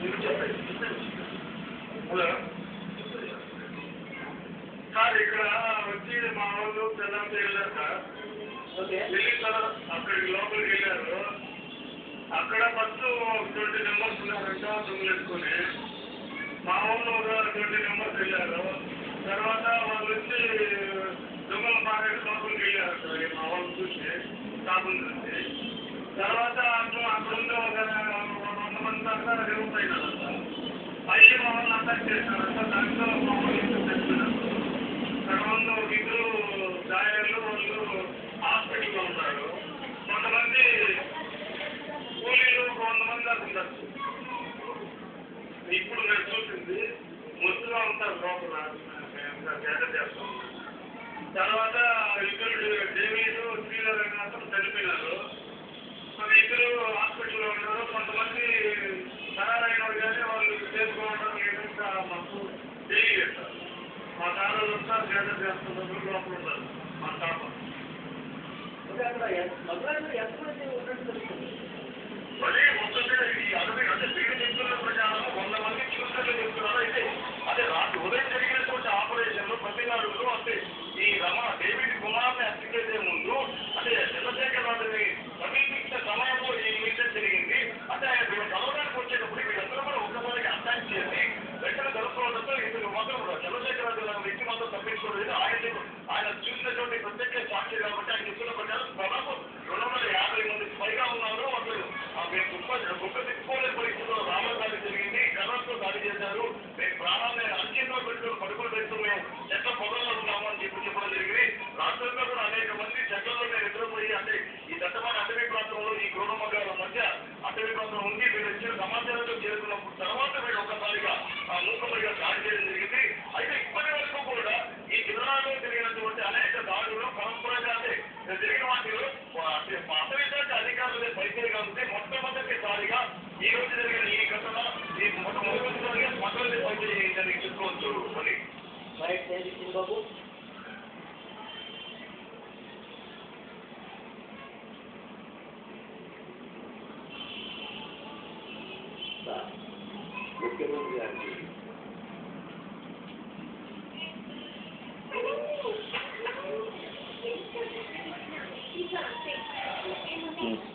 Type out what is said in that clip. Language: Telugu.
హలో సార్ ఇక్కడ వచ్చి మా వాళ్ళు తెల్లంతా వెళ్ళారు సార్ ఓకే వెళ్ళిన తర్వాత అక్కడికి లోపలికి వెళ్ళారు అక్కడ ఫస్ట్ ట్వంటీ మెంబర్స్ ఉన్నారంట దొంగలెట్టుకుని మా ఊళ్ళో ఒక ట్వంటీ మెంబర్స్ వెళ్ళారు తర్వాత వాళ్ళు వచ్చి దొంగల పారేడు లోపలికి వెళ్ళారు సార్ మా వాళ్ళు చూసి షాపుల నుంచి తర్వాత అక్కడ అక్కడ ఉండే ఒక వంద మంది దాకా రిమూవ్ అయినారంట అయ్యి మా వాళ్ళని అటాక్ చేశారంట దాంట్లో మా వాళ్ళు చచ్చిపోయినారు తర్వాత ఒక ఇద్దరు గాయాలు వాళ్ళు హాస్పిటల్లో ఉన్నారు కొంతమంది కూలీలు ఒక వంద మంది దాకా ఉన్నారు ఇప్పుడు నేను చూసింది ముద్దుగా ఉంటారు లోపల మేము గేట చేస్తాం తర్వాత ఇద్దరు డేవీలు శ్రీరంగనాథం చనిపోయినారు మరి ఇద్దరు హాస్పిటల్లో ఉన్నారు కొంతమంది ఖరారైన వాళ్ళు కానీ వాళ్ళు చేసుకోవడం ఏదంటే మాకు తెలియలేదు సార్ మా తాళాలు వస్తా గేట చేస్తున్నారు లోపల ఉన్నారు మా తాప ఓకే అక్కడ ఎంత- మధురైలో ఎంతమంది ఉన్నట్టు తెలుస్తుంది మళ్ళీ మొత్తం మీద ఈ అరవై అంటే వీళ్ళు చెప్తున్న ప్రకారం వంద మంది చూసినట్లు చెప్తున్నారు అయితే అదే రాత్రి ఉదయం జరిగినటువంటి ఆపరేషన్లు ప్రతినాడులో అంటే ఈ రమ డేవిడ్ కుమార్ని హత్య చేసే ముందు అంటే చంద్రశేఖర్ రావుని సమీపించిన సమయంలో ఈ ఇన్సిడెంట్ జరిగింది అంటే ఆయన వీళ్ళు కలవడానికి వచ్చేటప్పుడు వీళ్ళందరూ కూడా ఒక్కసారిగా అటాక్ చేసి వెంటనే కలుసుకోవడంతో ఇతను మాత్రం చంద్రశేఖర్ రావు అనే వ్యక్తి మాత్రం తప్పించుకోలేదు ఆయన ఆయన చూసినటువంటి ప్రత్యేక సాక్షి కాబట్టి ఆయన చెప్తున్న ప్రకారం దాదాపు రెండు వందల యాభై మంది పైగా ఉన్నారు అసలు ఆ మేము గొప్ప గొప్ప తిప్పుకోలేని పరిస్థితుల్లో రామం దాడి జరిగింది కర్రతో దాడి చేశారు మేము ప్రాణాన్ని అంచెల్లో పెట్టుకుని పడుకుని పెడుతూ మేము చెట్ల పొదల్లో ఉన్నాము అని చెప్పి చెప్పడం జరిగింది రాష్ట్రంలో కూడా అనేక మంది చెట్లలో మేము నిద్రపోయి అంటే ఈ దట్టమైన అటవీ ప్రాంతంలో ఈ గృహమగాల మధ్య అటవీ ప్రాంతం ఉంది వీళ్ళు వచ్చిన సమాచారంతో చేరుకున్నప్పుడు తర్వాత వీళ్ళు ఒక్కసారిగా ఆ మూకమడిగా దాడి చేయడం జరిగింది అయితే ఇప్పటి వరకు కూడా ఈ జిల్లాలో జరిగినటువంటి అనేక దాడులు పరంపరగా అంటే జరిగిన వాటిలో అంటే అటవీ శాఖ అధికారులే పరిచయం కాబట్టి మొట్టమొదటిసారిగా ఈ రోజు జరిగిన ఈ ఘటన ఈ మొట్టమొదటిసారిగా పట్టణాన్ని పరిచయం చేయిందని చెప్పుకోవచ్చు అని right thank you Babu sir ముఖ్యమంత్రి గారికి Thank you.